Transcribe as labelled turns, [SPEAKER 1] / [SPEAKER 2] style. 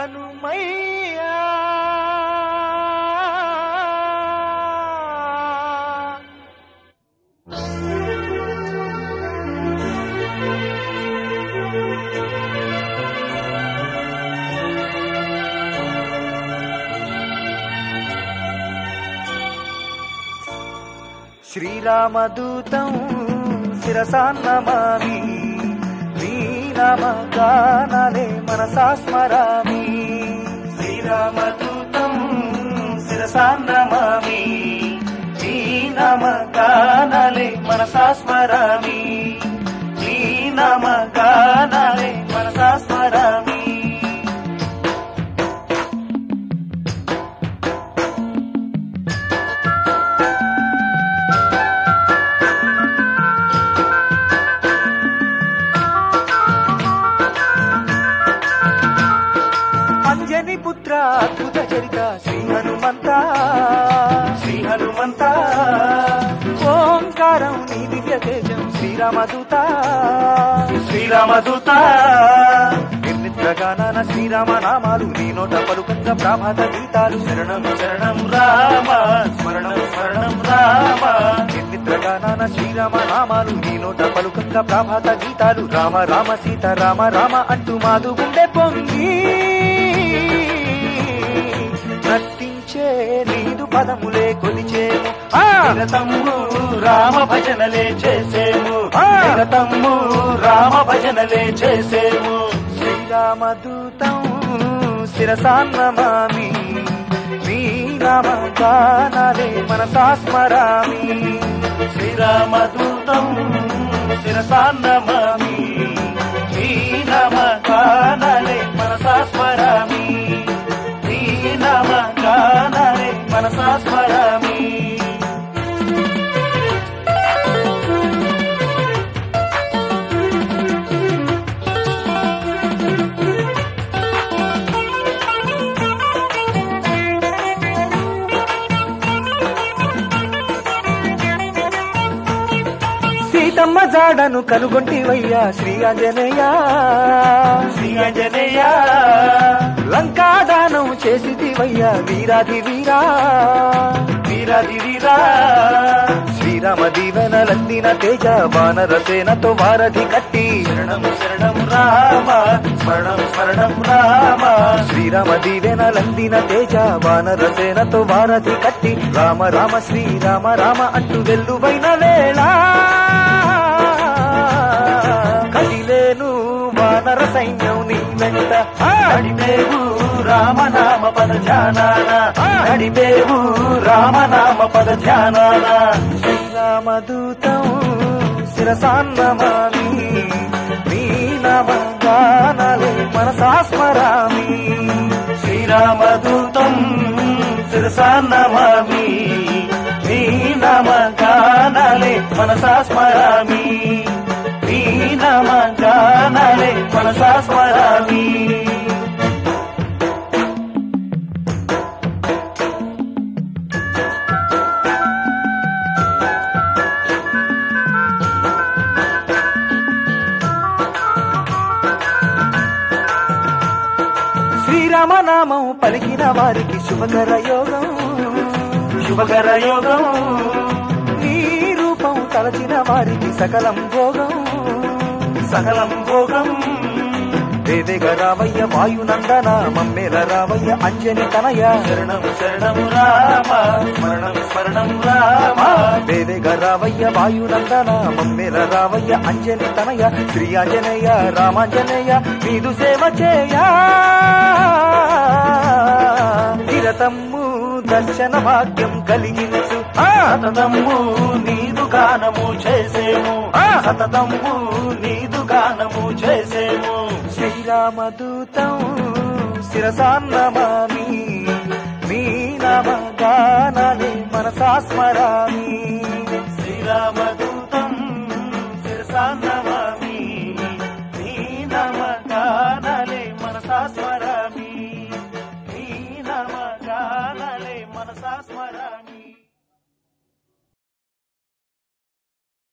[SPEAKER 1] హనుమయ్యా శ్రీరామదూతం శిరసాన్నమామి శ్రీరామ గానాలే మనసా స్మరామి శ్రీరామదూతం శిరసాన్నమామి శ్రీరామ గానాలే మనసా స్మరామి శ్రీరామ గానాలే మనసా స్మరామి అంజని పుత్ర అద్భుత చరిత శ్రీ హనుమంత శ్రీ హనుమంత ఓంకారం నీ దివ్య తేజం శ్రీరామదూత శ్రీరామదూత నిర్మిత్రగానాన శ్రీరామ నామాలు నీ నోట పలుకంగా ప్రాభాత గీతాలు శరణం శరణం రామ స్మరణం స్మరణం రామ నిర్మిత్రగానాన శ్రీరామ నామాలు నీ నోట పలుకంగా ప్రాభాత గీతాలు రామ రామ సీత రామ రామ అంటూ మాదు గుండె పొంగి నర్తించే నీదు పదములే కొలిచేము నిరతము రామ భజనలే చేసేము నిరతము రామ భజనలే చేసేము శ్రీరామదూతం శిరసాన్నమామి శ్రీరామ గానాలే మనసా స్మరామి శ్రీరామదూతం శిరసాన్నమామి శ్రీరామ గానాలే మనసా స్మరామి శ్రీరామ గానాలే మనసా స్మరామి సీతమ్మ జాడను కనుగొంటివయ్యా శ్రీ ఆంజనేయ శ్రీ ఆంజనేయ లంకాదానం చేసిదివయ్యా వీరాది వీరా వీరాది వీరా శ్రీరామ దీవెనలందిన తేజ వానర సేనతో వారధి కట్టి శరణం శరణం రామ స్మరణం స్మరణం రామ శ్రీరామ దీవెనలందిన తేజ వానర సేనతో వారధి కట్టి రామ రామ శ్రీరామ రామ అంటూ వెల్లువైన వేళ కదిలేను వానర సైన్యం నీ వెంట నడిపేవు రామనామ పద ధ్యానాన నడిపేవు రామనామ పద ధ్యానాన శ్రీరామదూతం శిరసాన్నమామి నీ నామ గానాలే మనసా స్మరామి శ్రీరామదూతం శిరసాన్నమామి నీ నామ గానాలే మనసా స్మరామి నీ నామ గానాలే మనసా స్మరామి శ్రీరామనామం పలికిన వారికి శుభకర యోగం శుభకర యోగం నీ రూపం తలచిన వారికి సకలం భోగం సకలం భోగం వేవేగ రావయ్య వాయునందన మమ్మేల రావయ్య అంజని తనయ శరణం శరణం రామ స్మరణం స్మరణం రామ వేవేగ రావయ్య వాయునందన మమ్మేల రావయ్య అంజని తనయ శ్రీ ఆంజనేయ రామాంజనేయ నీదు సేవ చేయా నిరతమ్ము దర్శన భాగ్యం కలిగించు సతతమ్ము నీదు గానము చేసేము సతతమ్ము నీదు గానము చేసేము శ్రీరామదూతం శిరసాన్నమామి మీ నామ గానాలే మనసా స్మరామి శ్రీరామదూతం